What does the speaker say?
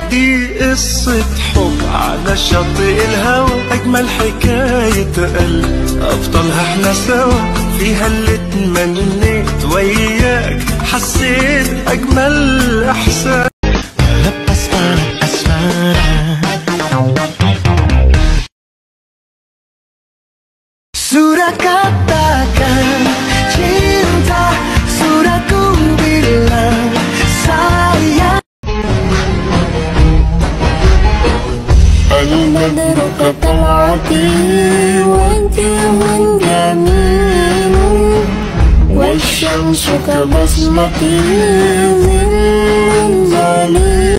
دي قصة حب على شاطئ الهوى أجمل حكاية قلب أبطالها احنا سوا فيها اللي تمنيت وياك حسيت أجمل إحساس Lepas panas asmara Sudah katakan cinta Sudah ku bilang sayang البدر كطلعتي وانت من جميل والشمس كبصمتي ظل ظليل